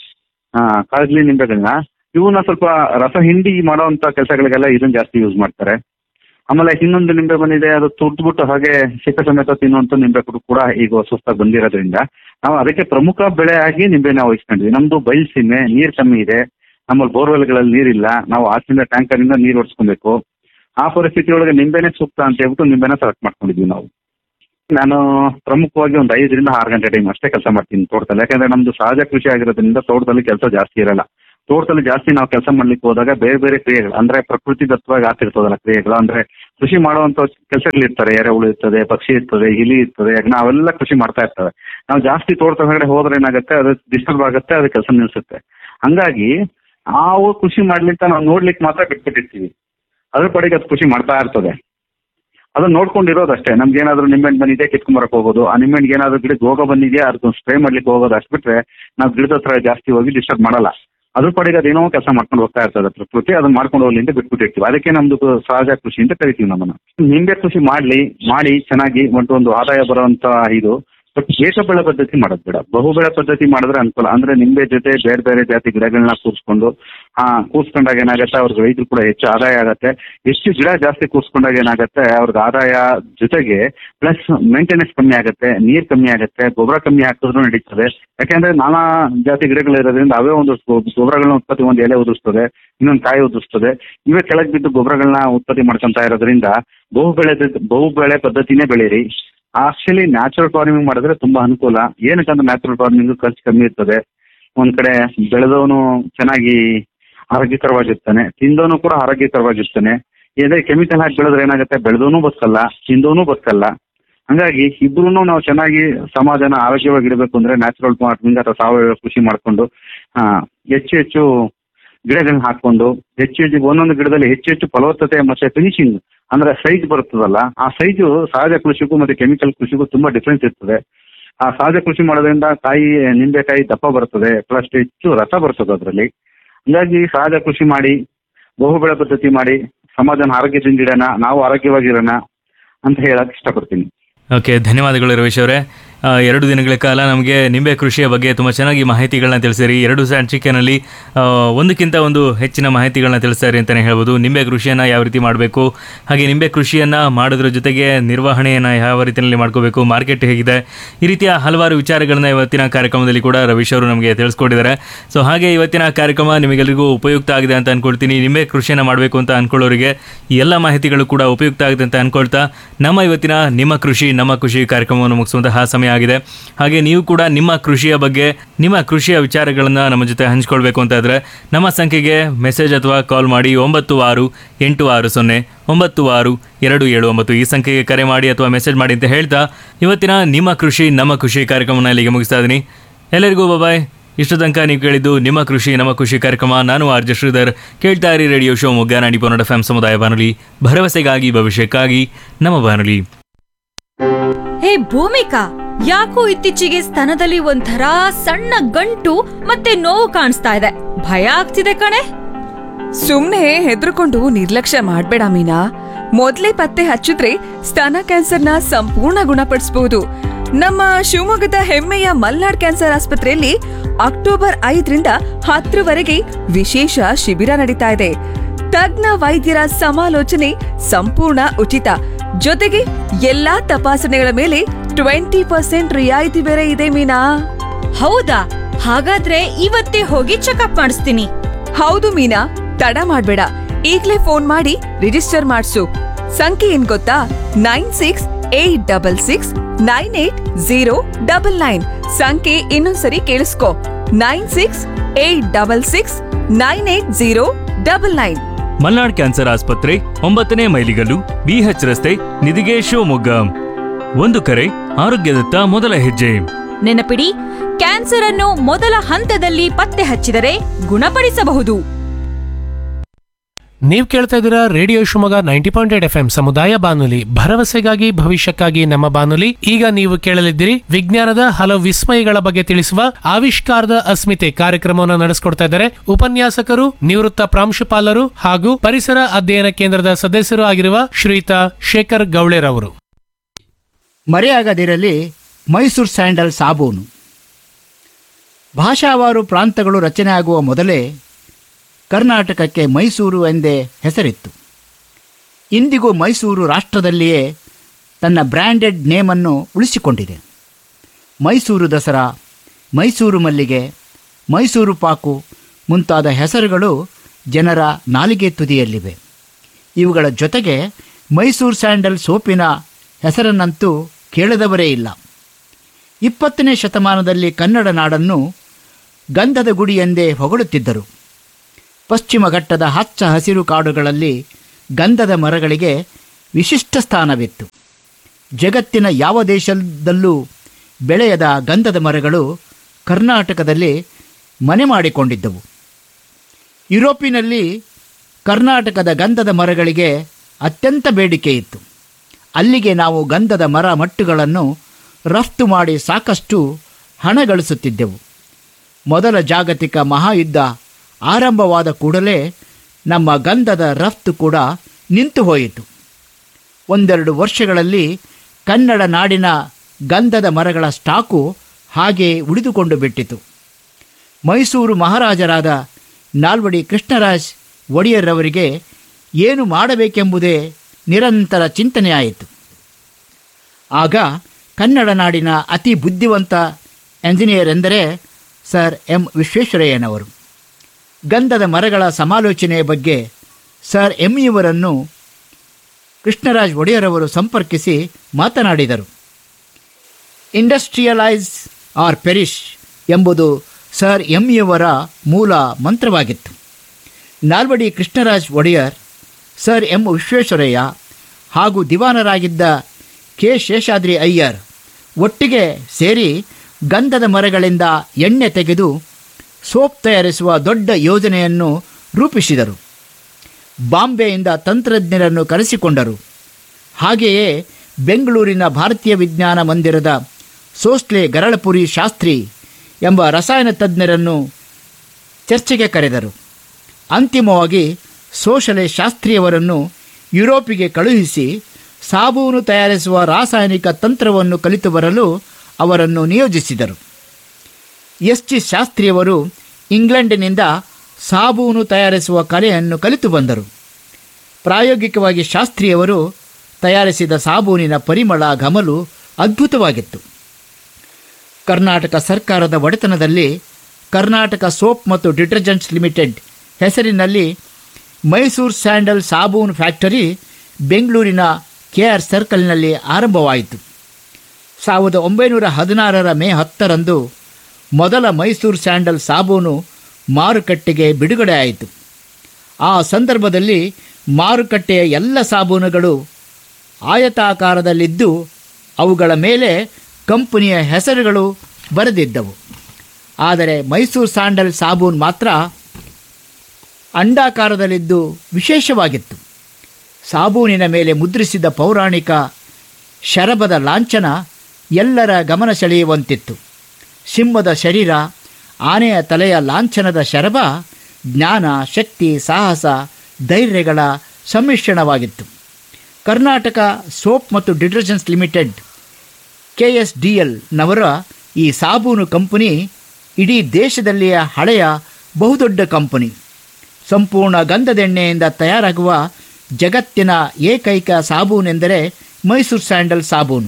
ಆ, ಕಾಜ್ಲಿ ನಿಂಬೆಗಳನ್ನ ಇವನ್ನ ಸ್ವಲ್ಪ ರಸ ಹಿಂಡಿ ಮಾಡೋವಂಥ ಕೆಲಸಗಳಿಗೆಲ್ಲ ಇದನ್ನ ಜಾಸ್ತಿ ಯೂಸ್ ಮಾಡ್ತಾರೆ ಆಮೇಲೆ ಇನ್ನೊಂದು ನಿಂಬೆ ಬಂದಿದೆ ಅದು ತುರ್ದ್ಬಿಟ್ಟು ಹಾಗೆ ಸಿಕ್ಕ ಸಮೇತ ತಿನ್ನುವಂಥ ನಿಂಬೆ ಕೂಡ ಕೂಡ ಈಗ ಸುಸ್ತಾಗಿ ಬಂದಿರೋದ್ರಿಂದ ನಾವು ಅದಕ್ಕೆ ಪ್ರಮುಖ ಬೆಳೆ ಆಗಿ ನಿಂಬೆನ ವಹಿಸ್ಕೊಂಡ್ವಿ ನಮ್ದು ಬಯಲ್ಸೀಮೆ ನೀರು ಕಮ್ಮಿ ಇದೆ ನಮ್ಮಲ್ಲಿ ಬೋರ್ವೆಲ್ಗಳಲ್ಲಿ ನೀರಿಲ್ಲ ನಾವು ಆಚಿಂದ ಟ್ಯಾಂಕರಿಂದ ನೀರು ಹೊಡ್ಸ್ಕೊಬೇಕು ಆ ಪರಿಸ್ಥಿತಿ ಒಳಗೆ ನಿಂಬೆನೆ ಸೂಕ್ತ ಅಂತ ಹೇಳ್ಬಿಟ್ಟು ನಿಂಬೆನ ಸೆಲೆಕ್ಟ್ ಮಾಡ್ಕೊಂಡಿದ್ವಿ ನಾವು ನಾನು ಪ್ರಮುಖವಾಗಿ ಒಂದು ಐದರಿಂದ ಆರು ಗಂಟೆ ಟೈಮ್ ಅಷ್ಟೇ ಕೆಲಸ ಮಾಡ್ತೀನಿ ತೋಟದಲ್ಲಿ ಯಾಕಂದ್ರೆ ನಮ್ದು ಸಹಜ ಕೃಷಿ ಆಗಿರೋದ್ರಿಂದ ತೋಟದಲ್ಲಿ ಕೆಲಸ ಜಾಸ್ತಿ ಇರಲ್ಲ ತೋಟದಲ್ಲಿ ಜಾಸ್ತಿ ನಾವು ಕೆಲಸ ಮಾಡ್ಲಿಕ್ಕೆ ಹೋದಾಗ ಬೇರೆ ಬೇರೆ ಕ್ರಿಯೆಗಳು ಅಂದ್ರೆ ಪ್ರಕೃತಿ ದತ್ತವಾಗಿ ಆಗ್ತಿರ್ತದಲ್ಲ ಕ್ರಿಯೆಗಳು ಅಂದ್ರೆ ಕೃಷಿ ಮಾಡುವಂತ ಕೆಲಸಗಳು ಇರ್ತಾರೆ ಎರೆಹುಳು ಇರ್ತದೆ ಪಕ್ಷಿ ಇರ್ತದೆ ಇಲಿ ಇರ್ತದೆ ಯಾಕೆ ನಾವೆಲ್ಲ ಕೃಷಿ ಮಾಡ್ತಾ ಇರ್ತವೆ ನಾವು ಜಾಸ್ತಿ ತೋಟದ ಹೊರಗಡೆ ಹೋದ್ರೆ ಏನಾಗುತ್ತೆ ಅದು ಡಿಸ್ಟರ್ಬ್ ಆಗುತ್ತೆ ಅದು ಕೆಲಸ ನಿಲ್ಲಿಸುತ್ತೆ ಹಂಗಾಗಿ ನಾವು ಕೃಷಿ ಮಾಡ್ಲಿಕ್ಕೆ ನಾವು ನೋಡ್ಲಿಕ್ಕೆ ಮಾತ್ರ ಬಿಟ್ಬಿಟ್ಟಿರ್ತೀವಿ ಅದ್ರ ಪಡೆಗೆ ಅದು ಕೃಷಿ ಮಾಡ್ತಾ ಇರ್ತದೆ ಅದನ್ನ ನೋಡ್ಕೊಂಡಿರೋದಷ್ಟೇ ನಮ್ಗೆ ಏನಾದ್ರು ನಿಂಬೆಹಣ್ಣು ಬಂದಿದೆ ಕಿತ್ಕೊಂಬರಕ್ ಹೋಗೋದು ಆ ನಿಂಬೆಹಣ್ಣಿಗೆ ಏನಾದ್ರು ಗಿಡಕ್ಕೆ ರೋಗ ಬಂದಿದೆಯಾ ಅದಕ್ಕೆ ಸ್ಪ್ರೇ ಮಾಡ್ಲಿಕ್ಕೆ ಹೋಗೋದು ಅಷ್ಟು ಬಿಟ್ರೆ ನಾವು ಗಿಡದ ಹತ್ರ ಜಾಸ್ತಿ ಹೋಗಿ ಡಿಸ್ಟರ್ಬ್ ಮಾಡಲ್ಲ ಅದ್ರ ಪಡೆಗೆ ಅದೇನೋ ಕೆಲಸ ಮಾಡ್ಕೊಂಡು ಹೋಗ್ತಾ ಇರ್ತದೆ ಪ್ರಕೃತಿ ಅದನ್ನ ಮಾಡ್ಕೊಂಡು ಹೋಗ್ಲಿ ಅಂತ ಬಿಟ್ಬಿಟ್ಟಿರ್ತೀವಿ ಅದಕ್ಕೆ ನಮ್ದು ಕು- ಸಹಜ ಕೃಷಿ ಅಂತ ಕರಿತೀವಿ ನಮ್ಮನ್ನ ನಿಂಬೆ ಕೃಷಿ ಮಾಡ್ಲಿ ಮಾಡಿ ಚೆನ್ನಾಗಿ ಒಂದು ಒಂದು ಆದಾಯ ಬರುವಂತ ಇದು ಬಟ್ ಏಕಬೆಳೆ ಪದ್ಧತಿ ಮಾಡೋದು ಬೇಡ ಬಹುಬೆಳೆ ಪದ್ಧತಿ ಮಾಡಿದ್ರೆ ಅನುಕೂಲ ಅಂದ್ರೆ ನಿಂಬೆ ಜೊತೆ ಬೇರೆ ಬೇರೆ ಜಾತಿ ಗಿಡಗಳನ್ನ ಕೂರಿಸ್ಕೊಂಡು ಆ ಕೂರ್ಸ್ಕೊಂಡಾಗ ಏನಾಗುತ್ತೆ ಅವ್ರಿಗೆ ರೈತರು ಕೂಡ ಹೆಚ್ಚು ಆದಾಯ ಆಗತ್ತೆ ಎಷ್ಟು ಗಿಡ ಜಾಸ್ತಿ ಕೂರ್ಸ್ಕೊಂಡಾಗ ಏನಾಗುತ್ತೆ ಅವ್ರಿಗೆ ಆದಾಯ ಜೊತೆಗೆ ಪ್ಲಸ್ ಮೇಂಟೆನೆನ್ಸ್ ಕಮ್ಮಿ ಆಗುತ್ತೆ ನೀರ್ ಕಮ್ಮಿ ಆಗುತ್ತೆ ಗೊಬ್ಬರ ಕಮ್ಮಿ ಹಾಕಿದ್ರು ನಡೀತದೆ ಯಾಕೆಂದ್ರೆ ನಾನಾ ಜಾತಿ ಗಿಡಗಳು ಇರೋದ್ರಿಂದ ಅವೇ ಒಂದು ಗೊಬ್ಬರಗಳನ್ನ ಉತ್ಪತ್ತಿ ಒಂದು ಎಲೆ ಉದುರಿಸ್ತದೆ ಇನ್ನೊಂದು ಕಾಯಿ ಉದುರಿಸ್ತದೆ ಇವೇ ಕೆಳಗೆ ಬಿದ್ದು ಗೊಬ್ಬರಗಳನ್ನ ಉತ್ಪತ್ತಿ ಮಾಡ್ಕೊಂತ ಇರೋದ್ರಿಂದ ಬಹುಬೆಳೆ ಬಹುಬೆಳೆ ಪದ್ಧತಿನೇ ಬೆಳೀರಿ ಆಕ್ಚುಲಿ ನ್ಯಾಚುರಲ್ ಫಾರ್ಮಿಂಗ್ ಮಾಡಿದ್ರೆ ತುಂಬಾ ಅನುಕೂಲ ಏನಕ್ಕಂದ್ರೆ ನ್ಯಾಚುರಲ್ ಫಾರ್ಮಿಂಗ್ ಖರ್ಚು ಕಮ್ಮಿ ಇರ್ತದೆ ಒಂದ್ ಕಡೆ ಬೆಳೆದವನು ಚೆನ್ನಾಗಿ ಆರೋಗ್ಯಕರವಾಗಿರ್ತಾನೆ ತಿಂದವನು ಕೂಡ ಆರೋಗ್ಯಕರವಾಗಿರ್ತಾನೆ ಇದೇ ಕೆಮಿಕಲ್ ಹಾಕಿ ಬೆಳೆದ್ರೆ ಏನಾಗುತ್ತೆ ಬೆಳೆದವನು ಬದುಕಲ್ಲ ತಿಂದವನು ಬದುಕಲ್ಲ ಹಂಗಾಗಿ ಇಬ್ರು ನಾವು ಚೆನ್ನಾಗಿ ಸಮಾಜನ ಆರೋಗ್ಯವಾಗಿಡಬೇಕು ಅಂದ್ರೆ ನ್ಯಾಚುರಲ್ ಫಾರ್ಮಿಂಗ್ ಅಥವಾ ಸಾವಯವ ಕೃಷಿ ಮಾಡ್ಕೊಂಡು ಆ, ಹೆಚ್ಚು ಹೆಚ್ಚು ಗಿಡಗಳನ್ನ ಹಾಕೊಂಡು ಹೆಚ್ಚು ಹೆಚ್ಚು ಒಂದೊಂದು ಗಿಡದಲ್ಲಿ ಹೆಚ್ಚು ಹೆಚ್ಚು ಫಲವತ್ತತೆ ಮತ್ತೆ ಫಿನಿಶಿಂಗ್ ಅಂದ್ರೆ ಸೈಜ್ ಬರುತ್ತದಲ್ಲ ಆ ಸೈಜು ಸಹಜ ಕೃಷಿಗೂ ಮತ್ತೆ ಕೆಮಿಕಲ್ ಕೃಷಿಗೂ ತುಂಬಾ ಡಿಫ್ರೆನ್ಸ್ ಇರ್ತದೆ ಆ ಸಹಜ ಕೃಷಿ ಮಾಡೋದ್ರಿಂದ ಕಾಯಿ ನಿಂಬೆಕಾಯಿ ದಪ್ಪ ಬರ್ತದೆ ಪ್ಲಸ್ ಹೆಚ್ಚು ರಸ ಬರ್ತದೆ ಅದರಲ್ಲಿ ಹಂಗಾಗಿ ಸಹಜ ಕೃಷಿ ಮಾಡಿ ಬಹುಬೆಳೆ ಪದ್ಧತಿ ಮಾಡಿ ಸಮಾಜನ ಆರೋಗ್ಯದಿಂದ ಇಡೋಣ ನಾವು ಆರೋಗ್ಯವಾಗಿರೋಣ ಅಂತ ಹೇಳಕ್ ಇಷ್ಟಪಡ್ತೀನಿ ಓಕೆ ಧನ್ಯವಾದಗಳು ರವೀಶ್ ಅವರೇ ಆ, ಎರಡು ದಿನಗಳ ಕಾಲ ನಮಗೆ ನಿಂಬೆ ಕೃಷಿಯ ಬಗ್ಗೆ ತುಂಬ ಚೆನ್ನಾಗಿ ಮಾಹಿತಿಗಳನ್ನ ತಿಳಿಸಿರಿ ಎರಡು ಸಂಚಿಕೆನಲ್ಲಿ ಆ, ಒಂದಕ್ಕಿಂತ ಒಂದು ಹೆಚ್ಚಿನ ಮಾಹಿತಿಗಳನ್ನ ತಿಳಿಸ್ತಾರೆ ಅಂತಲೇ ಹೇಳ್ಬೋದು ನಿಂಬೆ ಕೃಷಿಯನ್ನು ಯಾವ ರೀತಿ ಮಾಡಬೇಕು ಹಾಗೆ ನಿಂಬೆ ಕೃಷಿಯನ್ನು ಮಾಡೋದ್ರ ಜೊತೆಗೆ ನಿರ್ವಹಣೆಯನ್ನು ಯಾವ ರೀತಿಯಲ್ಲಿ ಮಾಡ್ಕೋಬೇಕು ಮಾರ್ಕೆಟ್ ಹೇಗಿದೆ ಈ ರೀತಿಯ ಹಲವಾರು ವಿಚಾರಗಳನ್ನ ಇವತ್ತಿನ ಕಾರ್ಯಕ್ರಮದಲ್ಲಿ ಕೂಡ ರವೀಶ್ ಅವರು ನಮಗೆ ತಿಳಿಸ್ಕೊಟ್ಟಿದ್ದಾರೆ ಸೊ ಹಾಗೆ ಇವತ್ತಿನ ಕಾರ್ಯಕ್ರಮ ನಿಮಗೆಲ್ಲರಿಗೂ ಉಪಯುಕ್ತ ಆಗಿದೆ ಅಂತ ಅನ್ಕೊಳ್ತೀನಿ ನಿಂಬೆ ಕೃಷಿಯನ್ನು ಮಾಡಬೇಕು ಅಂತ ಅನ್ಕೊಳ್ಳೋರಿಗೆ ಈ ಎಲ್ಲ ಮಾಹಿತಿಗಳು ಕೂಡ ಉಪಯುಕ್ತ ಆಗಿದೆ ಅಂತ ಅನ್ಕೊಳ್ತಾ ನಮ್ಮ ಇವತ್ತಿನ ನಿಮ್ಮ ಕೃಷಿ ನಮ್ಮ ಕೃಷಿ ಕಾರ್ಯಕ್ರಮವನ್ನು ಮುಗಿಸುವಂತಹ ಸಮಯ ಆಗಿದೆ ಹಾಗೆ ನೀವು ಕೂಡ ನಿಮ್ಮ ಕೃಷಿಯ ಬಗ್ಗೆ ನಿಮ್ಮ ಕೃಷಿಯ ವಿಚಾರಗಳನ್ನು ನಮ್ಮ ಜೊತೆ ಹಂಚ್ಕೊಳ್ಬೇಕು ಅಂತ ಇದ್ರೆ ನಮ್ಮ ಸಂಖ್ಯೆಗೆ ಮೆಸೇಜ್ ಅಥವಾ ಕಾಲ್ ಮಾಡಿ ಒಂಬತ್ತು ಆರು ಎಂಟು ಆರು ಸೊನ್ನೆ ಒಂಬತ್ತು ಆರು ಎರಡು ಏಳು ಒಂಬತ್ತು ಈ ಸಂಖ್ಯೆಗೆ ಕರೆ ಮಾಡಿ ಅಥವಾ ಮೆಸೇಜ್ ಮಾಡಿ ಅಂತ ಹೇಳ್ತಾ ಇವತ್ತಿನ ನಿಮ್ಮ ಕೃಷಿ ನಮ್ಮ ಕೃಷಿ ಕಾರ್ಯಕ್ರಮನ ಇಲ್ಲಿಗೆ ಮುಗಿಸ್ತಾ ಇದ್ದೀನಿ ಎಲ್ಲರಿಗೂ ಬಾಯ್ ಇಷ್ಟು ತನಕ ನೀವು ಕೇಳಿದ್ದು ನಿಮ್ಮ ಕೃಷಿ ನಮ್ಮ ಕೃಷಿ ಕಾರ್ಯಕ್ರಮ ನಾನು ಆರ್ ಜೆ ಶ್ರೀಧರ್ ಕೇಳ್ತಾ ಇರಿ ರೇಡಿಯೋ ಶೋ ಮುಗ್ಗಾನಾಡಿ ಪನ್ನಡ ಎಫ್ ಸಮುದಾಯ ಬಾನುಲಿ ಭರವಸೆಗಾಗಿ ಭವಿಷ್ಯಕ್ಕಾಗಿ ನಮ್ಮ ಬಾನುಲಿ ಹೇ ಭೂಮಿಕಾ ಯಾಕೋ ಇತ್ತೀಚೆಗೆ ಸ್ತನದಲ್ಲಿ ಒಂಥರ ಸಣ್ಣ ಗಂಟು ಮತ್ತೆ ನೋವು ಕಾಣಿಸ್ತಾ ಇದೆ ಭಯ ಆಗ್ತಿದೆ ಕಣೆ ಸುಮ್ನೆ ಹೆದರ್ಕೊಂಡು ನಿರ್ಲಕ್ಷ್ಯ ಮಾಡ್ಬೇಡ ಮೀನಾ ಮೊದ್ಲೇ ಪತ್ತೆ ಹಚ್ಚಿದ್ರೆ ಸ್ತನ ಕ್ಯಾನ್ಸರ್ನ ಸಂಪೂರ್ಣ ಗುಣಪಡಿಸಬಹುದು ನಮ್ಮ ಶಿವಮೊಗ್ಗದ ಹೆಮ್ಮೆಯ ಮಲ್ನಾಡ್ ಕ್ಯಾನ್ಸರ್ ಆಸ್ಪತ್ರೆಯಲ್ಲಿ ಅಕ್ಟೋಬರ್ ಐದರಿಂದ ಹತ್ತರವರೆಗೆ ವಿಶೇಷ ಶಿಬಿರ ನಡೀತಾ ಇದೆ ತಜ್ಞ ವೈದ್ಯರ ಸಮಾಲೋಚನೆ ಸಂಪೂರ್ಣ ಉಚಿತ ಜೊತೆಗೆ ಎಲ್ಲಾ ತಪಾಸಣೆಗಳ ಮೇಲೆ ಟ್ವೆಂಟಿ ಪರ್ಸೆಂಟ್ ರಿಯಾಯಿತಿ ಬೇರೆ ಇದೆ ಮೀನಾ ಹೌದಾ ಹಾಗಾದ್ರೆ ಇವತ್ತೇ ಹೋಗಿ ಚೆಕಪ್ ಮಾಡಿಸ್ತೀನಿ ಹೌದು ಮೀನಾ ತಡ ಮಾಡ್ಬೇಡ ಈಗ್ಲೇ ಫೋನ್ ಮಾಡಿ ರಿಜಿಸ್ಟರ್ ಮಾಡ್ಸು ಸಂಖ್ಯೆ ಏನ್ ಗೊತ್ತಾ nine six eight double six nine eight zero double nine ಸಂಖ್ಯೆ ಇನ್ನೊಂದ್ಸರಿ ಕೇಳಿಸ್ಕೊ nine six eight double six nine eight zero double nine Malnad cancer ಆಸ್ಪತ್ರೆ ಒಂಬತ್ತನೇ ಮೈಲಿಗಲ್ಲು ಬಿಎಚ್ ರಸ್ತೆ ನಿಧಿಗೆ ಶಿವಮೊಗ್ಗ ಒಂದು ಕರೆ ಆರೋಗ್ಯದತ್ತ ಮೊದಲ ಹೆಜ್ಜೆ ನೆನಪಿಡಿ ಕ್ಯಾನ್ಸರ್ ಅನ್ನು ಮೊದಲ ಹಂತದಲ್ಲಿ ಪತ್ತೆ ಹಚ್ಚಿದರೆ ಗುಣಪಡಿಸಬಹುದು ನೀವು ಕೇಳ್ತಾ ಇದ್ದೀರಾ radio Shivamogga ninety point eight F M ಸಮುದಾಯ ಬಾನುಲಿ ಭರವಸೆಗಾಗಿ ಭವಿಷ್ಯಕ್ಕಾಗಿ ನಮ್ಮ ಬಾನುಲಿ ಈಗ ನೀವು ಕೇಳಲಿದ್ದೀರಿ ವಿಜ್ಞಾನದ ಹಲವು ವಿಸ್ಮಯಗಳ ಬಗ್ಗೆ ತಿಳಿಸುವ ಆವಿಷ್ಕಾರದ ಅಸ್ಮಿತೆ ಕಾರ್ಯಕ್ರಮವನ್ನು ನಡೆಸಿಕೊಡ್ತಾ ಇದ್ದಾರೆ ಉಪನ್ಯಾಸಕರು ನಿವೃತ್ತ ಪ್ರಾಂಶುಪಾಲರು ಹಾಗೂ ಪರಿಸರ ಅಧ್ಯಯನ ಕೇಂದ್ರದ ಸದಸ್ಯರು ಆಗಿರುವ ಶ್ರೀಯುತ ಶೇಖರ್ ಗೌಳೆರವರು ಮರೆಯಾಗದಿರಲಿ ಮೈಸೂರು ಸ್ಯಾಂಡಲ್ ಸಾಬೂನು ಭಾಷಾವಾರು ಪ್ರಾಂತಗಳು ರಚನೆಯಾಗುವ ಮೊದಲೇ ಕರ್ನಾಟಕಕ್ಕೆ ಮೈಸೂರು ಎಂದೇ ಹೆಸರಿತ್ತು ಇಂದಿಗೂ ಮೈಸೂರು ರಾಷ್ಟ್ರದಲ್ಲಿಯೇ ತನ್ನ ಬ್ರ್ಯಾಂಡೆಡ್ ನೇಮನ್ನು ಉಳಿಸಿಕೊಂಡಿದೆ ಮೈಸೂರು ದಸರಾ ಮೈಸೂರು ಮಲ್ಲಿಗೆ ಮೈಸೂರು ಪಾಕು ಮುಂತಾದ ಹೆಸರುಗಳು ಜನರ ನಾಲಿಗೆ ತುದಿಯಲ್ಲಿವೆ ಇವುಗಳ ಜೊತೆಗೆ ಮೈಸೂರು ಸ್ಯಾಂಡಲ್ ಸೋಪಿನ ಹೆಸರನ್ನಂತೂ ಕೇಳದವರೇ ಇಲ್ಲ ಇಪ್ಪತ್ತನೇ ಶತಮಾನದಲ್ಲಿ ಕನ್ನಡ ನಾಡನ್ನು ಗಂಧದ ಗುಡಿ ಎಂದೇ ಹೊಗಳುತ್ತಿದ್ದರು ಪಶ್ಚಿಮ ಘಟ್ಟದ ಹಚ್ಚ ಹಸಿರು ಕಾಡುಗಳಲ್ಲಿ ಗಂಧದ ಮರಗಳಿಗೆ ವಿಶಿಷ್ಟ ಸ್ಥಾನವಿತ್ತು ಜಗತ್ತಿನ ಯಾವ ದೇಶದಲ್ಲೂ ಬೆಳೆಯದ ಗಂಧದ ಮರಗಳು ಕರ್ನಾಟಕದಲ್ಲಿ ಮನೆ ಮಾಡಿಕೊಂಡಿದ್ದವು ಯುರೋಪಿನಲ್ಲಿ ಕರ್ನಾಟಕದ ಗಂಧದ ಮರಗಳಿಗೆ ಅತ್ಯಂತ ಬೇಡಿಕೆ ಇತ್ತು ಅಲ್ಲಿಗೆ ನಾವು ಗಂಧದ ಮರ ಮಟ್ಟುಗಳನ್ನು ರಫ್ತು ಮಾಡಿ ಸಾಕಷ್ಟು ಹಣ ಗಳಿಸುತ್ತಿದ್ದೆವು ಮೊದಲ ಜಾಗತಿಕ ಮಹಾಯುದ್ಧ ಆರಂಭವಾದ ಕೂಡಲೇ ನಮ್ಮ ಗಂಧದ ರಫ್ತು ಕೂಡ ನಿಂತು ಹೋಯಿತು ಒಂದೆರಡು ವರ್ಷಗಳಲ್ಲಿ ಕನ್ನಡ ನಾಡಿನ ಗಂಧದ ಮರಗಳ ಸ್ಟಾಕು ಹಾಗೆ ಉಳಿದುಕೊಂಡು ಬಿಟ್ಟಿತು ಮೈಸೂರು ಮಹಾರಾಜರಾದ ನಾಲ್ವಡಿ ಕೃಷ್ಣರಾಜ್ ಒಡೆಯರ್ರವರಿಗೆ ಏನು ಮಾಡಬೇಕೆಂಬುದೇ ನಿರಂತರ ಚಿಂತನೆಯಾಯಿತು ಆಗ ಕನ್ನಡ ನಾಡಿನ ಅತಿ ಬುದ್ಧಿವಂತ ಎಂಜಿನಿಯರ್ ಎಂದರೆ ಸರ್ ಎಂ ವಿಶ್ವೇಶ್ವರಯ್ಯನವರು ಗಂಧದ ಮರಗಳ ಸಮಾಲೋಚನೆಯ ಬಗ್ಗೆ ಸರ್ ಎಂ ಇವರನ್ನು ಕೃಷ್ಣರಾಜ್ ಒಡೆಯರವರು ಸಂಪರ್ಕಿಸಿ ಮಾತನಾಡಿದರು ಇಂಡಸ್ಟ್ರಿಯಲೈಸ್ ಆರ್ ಪೆರಿಶ್ ಎಂಬುದು ಸರ್ ಎಂ ಇವರ ಮೂಲ ಮಂತ್ರವಾಗಿತ್ತು ನಾಲ್ವಡಿ ಕೃಷ್ಣರಾಜ್ ಒಡೆಯರ್ ಸರ್ ಎಂ ವಿಶ್ವೇಶ್ವರಯ್ಯ ಹಾಗೂ ದಿವಾನರಾಗಿದ್ದ ಕೆ ಶೇಷಾದ್ರಿ ಅಯ್ಯರ್ ಒಟ್ಟಿಗೆ ಸೇರಿ ಗಂಧದ ಮರಗಳಿಂದ ಎಣ್ಣೆ ತೆಗೆದು ಸೋಪ್ ತಯಾರಿಸುವ ದೊಡ್ಡ ಯೋಜನೆಯನ್ನು ರೂಪಿಸಿದರು ಬಾಂಬೆಯಿಂದ ತಂತ್ರಜ್ಞರನ್ನು ಕರೆಸಿಕೊಂಡರು ಹಾಗೆಯೇ ಬೆಂಗಳೂರಿನ ಭಾರತೀಯ ವಿಜ್ಞಾನ ಮಂದಿರದ ಸೋಸ್ಲೆ ಗರಳಪುರಿ ಶಾಸ್ತ್ರಿ ಎಂಬ ರಸಾಯನ ತಜ್ಞರನ್ನು ಚರ್ಚೆಗೆ ಕರೆದರು ಅಂತಿಮವಾಗಿ ಸೋಶಲೆ ಶಾಸ್ತ್ರಿಯವರನ್ನು ಯುರೋಪಿಗೆ ಕಳುಹಿಸಿ ಸಾಬೂನು ತಯಾರಿಸುವ ರಾಸಾಯನಿಕ ತಂತ್ರವನ್ನು ಕಲಿತು ಬರಲು ಅವರನ್ನು ನಿಯೋಜಿಸಿದರು ಎಸ್ ಜಿ ಶಾಸ್ತ್ರಿಯವರು ಇಂಗ್ಲೆಂಡಿನಿಂದ ಸಾಬೂನು ತಯಾರಿಸುವ ಕಲೆಯನ್ನು ಕಲಿತು ಬಂದರು ಪ್ರಾಯೋಗಿಕವಾಗಿ ಶಾಸ್ತ್ರಿಯವರು ತಯಾರಿಸಿದ ಸಾಬೂನಿನ ಪರಿಮಳ ಘಮಲು ಅದ್ಭುತವಾಗಿತ್ತು ಕರ್ನಾಟಕ ಸರ್ಕಾರದ ಒಡೆತನದಲ್ಲಿ ಕರ್ನಾಟಕ ಸೋಪ್ ಮತ್ತು ಡಿಟರ್ಜೆಂಟ್ಸ್ ಲಿಮಿಟೆಡ್ ಹೆಸರಿನಲ್ಲಿ ಮೈಸೂರು ಸ್ಯಾಂಡಲ್ ಸಾಬೂನು ಫ್ಯಾಕ್ಟರಿ ಬೆಂಗಳೂರಿನ ಕೆ ಆರ್ ಸರ್ಕಲ್ನಲ್ಲಿ ಆರಂಭವಾಯಿತು ಸಾವಿರದ ಒಂಬೈನೂರ ಹದಿನಾರರ ಮೇ ಹತ್ತರಂದು ಮೊದಲ ಮೈಸೂರು ಸ್ಯಾಂಡಲ್ ಸಾಬೂನು ಮಾರುಕಟ್ಟೆಗೆ ಬಿಡುಗಡೆ ಆಯಿತು ಆ ಸಂದರ್ಭದಲ್ಲಿ ಮಾರುಕಟ್ಟೆಯ ಎಲ್ಲ ಸಾಬೂನುಗಳು ಆಯತಾಕಾರದಲ್ಲಿದ್ದು ಅವುಗಳ ಮೇಲೆ ಕಂಪನಿಯ ಹೆಸರುಗಳು ಬರೆದಿದ್ದವು ಆದರೆ ಮೈಸೂರು ಸ್ಯಾಂಡಲ್ ಸಾಬೂನು ಮಾತ್ರ ಅಂಡಾಕಾರದಲ್ಲಿದ್ದು ವಿಶೇಷವಾಗಿತ್ತು ಸಾಬೂನಿನ ಮೇಲೆ ಮುದ್ರಿಸಿದ ಪೌರಾಣಿಕ ಶರಬದ ಲಾಂಛನ ಎಲ್ಲರ ಗಮನ ಸೆಳೆಯುವಂತಿತ್ತು ಸಿಂಹದ ಶರೀರ ಆನೆಯ ತಲೆಯ ಲಾಂಛನದ ಶರಬ ಜ್ಞಾನ ಶಕ್ತಿ ಸಾಹಸ ಧೈರ್ಯಗಳ ಸಮ್ಮಿಶ್ರಣವಾಗಿತ್ತು ಕರ್ನಾಟಕ ಸೋಪ್ ಮತ್ತು detergents limited K S D ಎಲ್ನವರ ಈ ಸಾಬೂನು ಕಂಪನಿ ಇಡೀ ದೇಶದಲ್ಲಿಯ ಹಳೆಯ ಬಹುದೊಡ್ಡ ಕಂಪನಿ ಸಂಪೂರ್ಣ ಗಂಧದೆಣ್ಣೆಯಿಂದ ತಯಾರಾಗುವ ಜಗತ್ತಿನ ಏಕೈಕ ಸಾಬೂನೆಂದರೆ ಮೈಸೂರು ಸ್ಯಾಂಡಲ್ ಸಾಬೂನು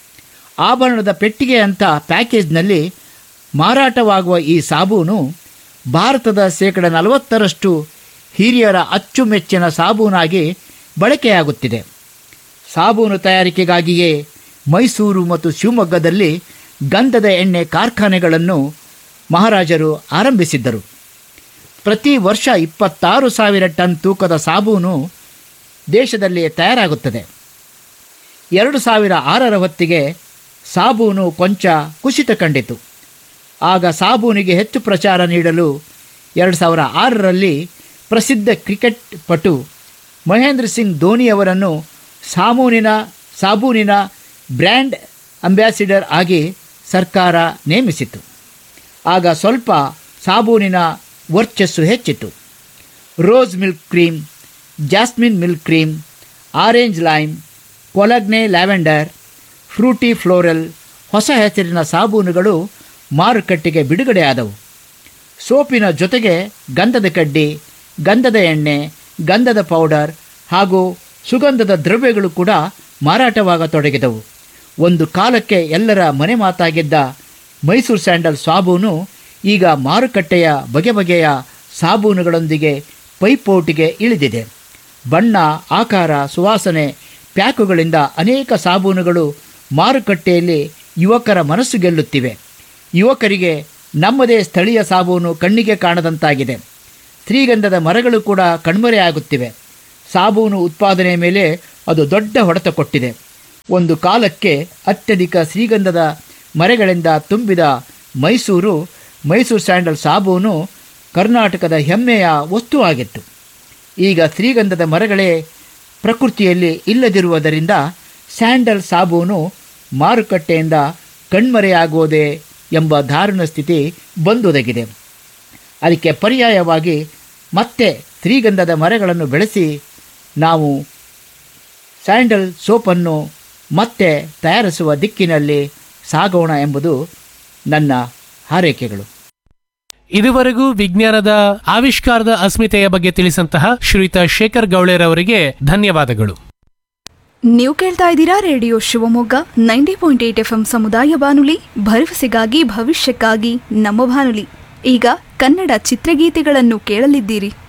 ಆಭರಣದ ಪೆಟ್ಟಿಗೆ ಅಂತ ಪ್ಯಾಕೇಜ್ನಲ್ಲಿ ಮಾರಾಟವಾಗುವ ಈ ಸಾಬೂನು ಭಾರತದ ಶೇಕಡ ನಲವತ್ತರಷ್ಟು ಹಿರಿಯರ ಅಚ್ಚುಮೆಚ್ಚಿನ ಸಾಬೂನಾಗಿ ಬಳಕೆಯಾಗುತ್ತಿದೆ ಸಾಬೂನು ತಯಾರಿಕೆಗಾಗಿಯೇ ಮೈಸೂರು ಮತ್ತು ಶಿವಮೊಗ್ಗದಲ್ಲಿ ಗಂಧದ ಎಣ್ಣೆ ಕಾರ್ಖಾನೆಗಳನ್ನು ಮಹಾರಾಜರು ಆರಂಭಿಸಿದ್ದರು ಪ್ರತಿ ವರ್ಷ ಇಪ್ಪತ್ತಾರು ಸಾವಿರ ಟನ್ ತೂಕದ ಸಾಬೂನು ದೇಶದಲ್ಲಿ ತಯಾರಾಗುತ್ತದೆ ಎರಡು ಸಾವಿರ ಆರರ ಹೊತ್ತಿಗೆ ಸಾಬೂನು ಕೊಂಚ ಕುಸಿತ ಕಂಡಿತು ಆಗ ಸಾಬೂನಿಗೆ ಹೆಚ್ಚು ಪ್ರಚಾರ ನೀಡಲು ಎರಡು ಸಾವಿರ ಆರರಲ್ಲಿ ಪ್ರಸಿದ್ಧ ಕ್ರಿಕೆಟ್ ಪಟು ಮಹೇಂದ್ರ ಸಿಂಗ್ ಧೋನಿಯವರನ್ನು ಸಾಬೂನಿನ ಸಾಬೂನಿನ ಬ್ರ್ಯಾಂಡ್ ಅಂಬ್ಯಾಸಿಡರ್ ಆಗಿ ಸರ್ಕಾರ ನೇಮಿಸಿತು ಆಗ ಸ್ವಲ್ಪ ಸಾಬೂನಿನ ವರ್ಚಸ್ಸು ಹೆಚ್ಚಿತು rose milk cream jasmine milk cream orange lime cologne lavender fruity floral ಹೊಸ ಹೆಸರಿನ ಸಾಬೂನುಗಳು ಮಾರುಕಟ್ಟೆಗೆ ಬಿಡುಗಡೆಯಾದವು ಸೋಪಿನ ಜೊತೆಗೆ ಗಂಧದ ಕಡ್ಡಿ ಗಂಧದ ಎಣ್ಣೆ ಗಂಧದ ಪೌಡರ್ ಹಾಗೂ ಸುಗಂಧದ ದ್ರವ್ಯಗಳು ಕೂಡ ಮಾರಾಟವಾಗತೊಡಗಿದವು ಒಂದು ಕಾಲಕ್ಕೆ ಎಲ್ಲರ ಮನೆ ಮಾತಾಗಿದ್ದ ಮೈಸೂರು ಸ್ಯಾಂಡಲ್ ಸಾಬೂನು ಈಗ ಮಾರುಕಟ್ಟೆಯ ಬಗೆ ಬಗೆಯ ಸಾಬೂನುಗಳೊಂದಿಗೆ ಪೈಪೋಟಿಗೆ ಇಳಿದಿದೆ ಬಣ್ಣ ಆಕಾರ ಸುವಾಸನೆ ಪ್ಯಾಕುಗಳಿಂದ ಅನೇಕ ಸಾಬೂನುಗಳು ಮಾರುಕಟ್ಟೆಯಲ್ಲಿ ಯುವಕರ ಮನಸ್ಸು ಗೆಲ್ಲುತ್ತಿವೆ ಯುವಕರಿಗೆ ನಮ್ಮದೇ ಸ್ಥಳೀಯ ಸಾಬೂನು ಕಣ್ಣಿಗೆ ಕಾಣದಂತಾಗಿದೆ ಶ್ರೀಗಂಧದ ಮರಗಳು ಕೂಡ ಕಣ್ಮರೆಯಾಗುತ್ತಿವೆ ಸಾಬೂನು ಉತ್ಪಾದನೆ ಮೇಲೆ ಅದು ದೊಡ್ಡ ಹೊಡೆತ ಕೊಟ್ಟಿದೆ ಒಂದು ಕಾಲಕ್ಕೆ ಅತ್ಯಧಿಕ ಶ್ರೀಗಂಧದ ಮರಗಳಿಂದ ತುಂಬಿದ ಮೈಸೂರು ಮೈಸೂರು ಸ್ಯಾಂಡಲ್ ಸಾಬೂನು ಕರ್ನಾಟಕದ ಹೆಮ್ಮೆಯ ವಸ್ತುವಾಗಿತ್ತು ಈಗ ಶ್ರೀಗಂಧದ ಮರಗಳೇ ಪ್ರಕೃತಿಯಲ್ಲಿ ಇಲ್ಲದಿರುವುದರಿಂದ ಸ್ಯಾಂಡಲ್ ಸಾಬೂನು ಮಾರುಕಟ್ಟೆಯಿಂದ ಕಣ್ಮರೆಯಾಗುವುದೇ ಎಂಬ ದಾರುಣ ಸ್ಥಿತಿ ಬಂದೊದಗಿದೆ ಅದಕ್ಕೆ ಪರ್ಯಾಯವಾಗಿ ಮತ್ತೆ ಶ್ರೀಗಂಧದ ಮರಗಳನ್ನು ಬೆಳೆಸಿ ನಾವು ಸ್ಯಾಂಡಲ್ ಸೋಪನ್ನು ಮತ್ತೆ ತಯಾರಿಸುವ ದಿಕ್ಕಿನಲ್ಲಿ ಸಾಗೋಣ ಎಂಬುದು ನನ್ನ ಹಾರೈಕೆಗಳು ಇದುವರೆಗೂ ವಿಜ್ಞಾನದ ಆವಿಷ್ಕಾರದ ಅಸ್ಮಿತೆಯ ಬಗ್ಗೆ ತಿಳಿಸಂತಹ ಶ್ರೀಯುತ ಶೇಖರ್ ಗೌಳೆರವರಿಗೆ ಧನ್ಯವಾದಗಳು ನೀವು ಕೇಳ್ತಾ ಇದ್ದೀರಾ radio Shivamogga ninety point eight F M ಸಮುದಾಯ ಬಾನುಲಿ ಭರವಸೆಗಾಗಿ ಭವಿಷ್ಯಕ್ಕಾಗಿ ನಮ್ಮ ಬಾನುಲಿ ಈಗ ಕನ್ನಡ ಚಿತ್ರಗೀತೆಗಳನ್ನು ಕೇಳಲಿದ್ದೀರಿ